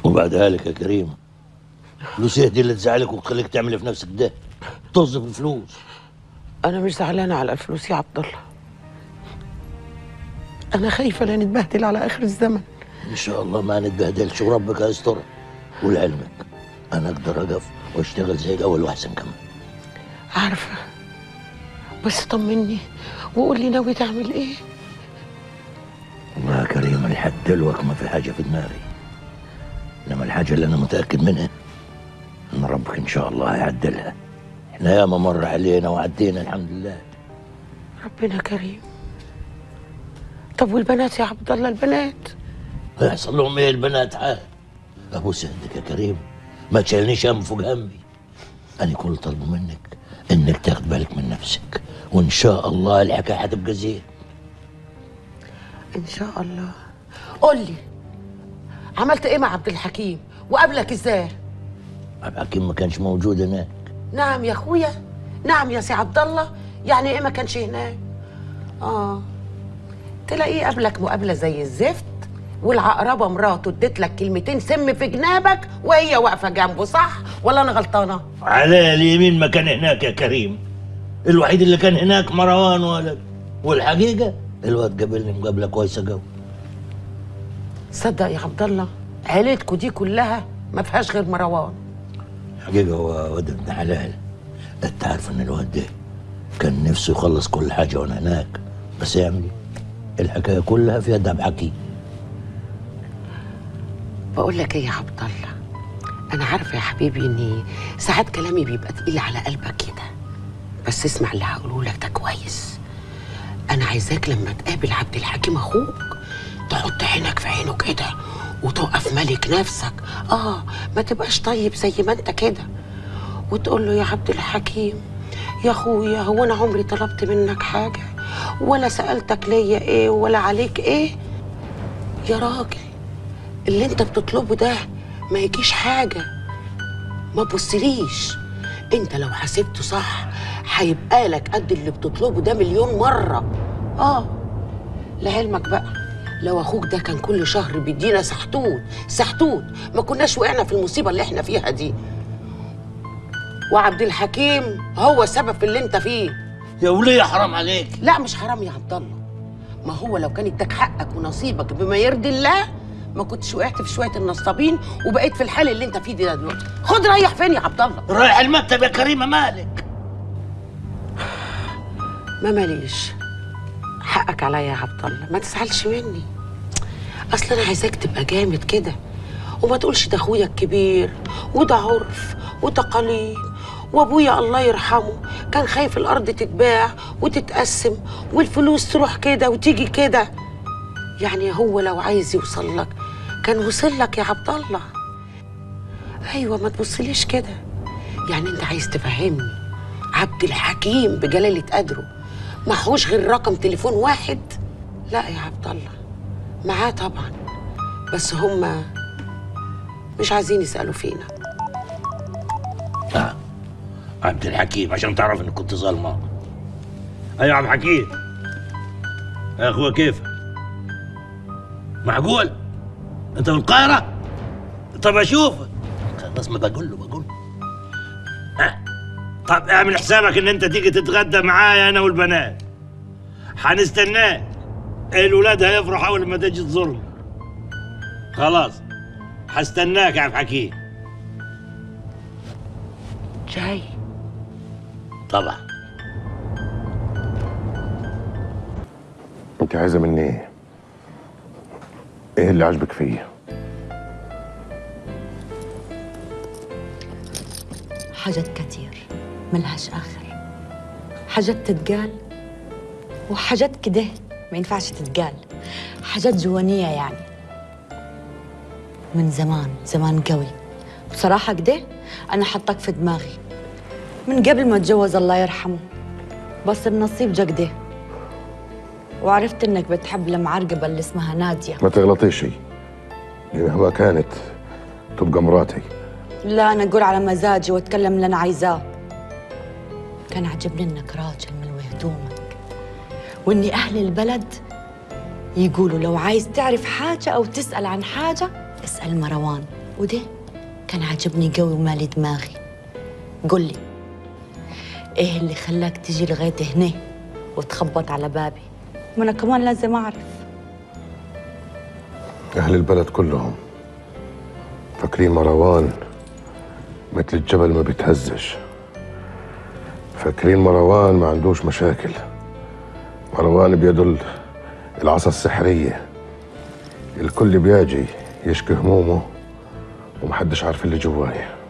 وبعدها لك يا كريم فلوس إيه دي اللي تزعلك وتخليك تعمل في نفسك ده تصرف الفلوس انا مش زعلانه على الفلوس يا عبد الله انا خايفه لا نتبهدل على اخر الزمن ان شاء الله ما نتبهدلش وربك هيستر ولعلمك انا اقدر اقف واشتغل زي الاول واحسن كمان عارفه بس طمني وقول لي ناوي تعمل ايه والله يا كريم لحد دلوقتي ما في حاجه في دماغي انما الحاجه اللي انا متاكد منها ان ربك ان شاء الله هيعدلها احنا ياما مر علينا وعدينا الحمد لله ربنا كريم طب والبنات يا عبد الله البنات هيحصل لهم ايه البنات عاد ابو سهدك يا كريم ما تشيلنيش هم فوق همي انا كل طلب منك انك تاخد بالك من نفسك وان شاء الله الحكايه هتبقى زين ان شاء الله قول لي عملت ايه مع عبد الحكيم وقابلك ازاي عبد الحكيم ما كانش موجود هناك نعم يا اخويا نعم يا سي عبد الله يعني ايه ما كانش هناك اه تلاقيه قابلك مقابله زي الزفت والعقربه مراته اديت لك كلمتين سم في جنابك وهي واقفه جنبه صح ولا انا غلطانه على اليمين ما كان هناك يا كريم الوحيد اللي كان هناك مروان ولد والحقيقه الواد قابلني مقابله كويسه قوي صدق يا عبد الله عيلتكوا دي كلها ما فيهاش غير مروان حقيقة هو واد ابن حلال انت عارف ان الواد ده كان نفسه يخلص كل حاجة وانا هناك بس يعمل ايه الحكاية كلها فيها دم حكيم بقول لك ايه يا عبد الله انا عارفه يا حبيبي اني ساعات كلامي بيبقى تقيل على قلبك كده بس اسمع اللي هقوله لك ده كويس انا عايزاك لما تقابل عبد الحكيم اخوك تحط عينك في عينه كده وتقف ملك نفسك اه ما تبقاش طيب زي ما انت كده وتقول له يا عبد الحكيم يا اخويا هو انا عمري طلبت منك حاجه ولا سالتك ليا ايه ولا عليك ايه يا راجل اللي انت بتطلبه ده ما يجيش حاجة ما تبصليش انت لو حسبته صح هيبقى لك قد اللي بتطلبه ده مليون مرة اه لعلمك بقى لو اخوك ده كان كل شهر بيدينا سحتوت سحتوت ما كناش وقعنا في المصيبة اللي احنا فيها دي وعبد الحكيم هو السبب في اللي انت فيه يا وليه حرام عليك لا مش حرام يا عبد الله ما هو لو كان اداك حقك ونصيبك بما يرضي الله ما كنتش وقعت في شويه النصابين وبقيت في الحال اللي انت فيه ده دلوقتي خد ريح فين يا عبد الله رايح المكتب يا كريمة مالك ما ماليش حقك عليا يا عبد الله ما تزعلش مني اصل انا عايزاك تبقى جامد كده وما تقولش ده اخويا الكبير وده عرف وتقاليد وابويا الله يرحمه كان خايف الارض تتباع وتتقسم والفلوس تروح كده وتيجي كده يعني هو لو عايز يوصل لك كان وصل لك يا عبد الله ايوه ما تبصليش كده يعني انت عايز تفهمني عبد الحكيم بجلاله قدره معهوش غير رقم تليفون واحد لا يا عبد الله معاه طبعا بس هما مش عايزين يسالوا فينا آه. عبد الحكيم عشان تعرف اني كنت ظالمة ايوه عبد الحكيم يا اخويا كيف معقول انت في القاهرة طب اشوفك خلاص ما بقول له بقول له. أه؟ طب اعمل حسابك ان انت تيجي تتغدى معايا انا والبنات هنستناك الولاد هيفرحوا اول ما تجي تزورنا خلاص هستناك يا عبد الحكيم جاي طبعا انت عايزه مني ايه ايه اللي عاجبك فيه حاجات كتير ملهاش آخر حاجات تتقال وحاجات كده ما ينفعش تتقال حاجات جوانية يعني من زمان زمان قوي بصراحة كده أنا حطك في دماغي من قبل ما اتجوز الله يرحمه بس النصيب جا كده وعرفت إنك بتحب المعرقبة اللي اسمها نادية ما تغلطيش مهما كانت تبقى مراتي لا أنا أقول على مزاجي وأتكلم اللي أنا عايزاه كان عجبني إنك راجل ملوي هدومك وإني أهل البلد يقولوا لو عايز تعرف حاجة أو تسأل عن حاجة اسأل مروان وده كان عاجبني قوي ومالي دماغي قل لي ايه اللي خلاك تجي لغايه هنا وتخبط على بابي ما انا كمان لازم اعرف أهل البلد كلهم فاكرين مروان مثل الجبل ما بيتهزش فاكرين مروان ما عندوش مشاكل مروان بيده ال- العصا السحرية الكل بيجي يشكي همومه ومحدش عارف اللي جوايه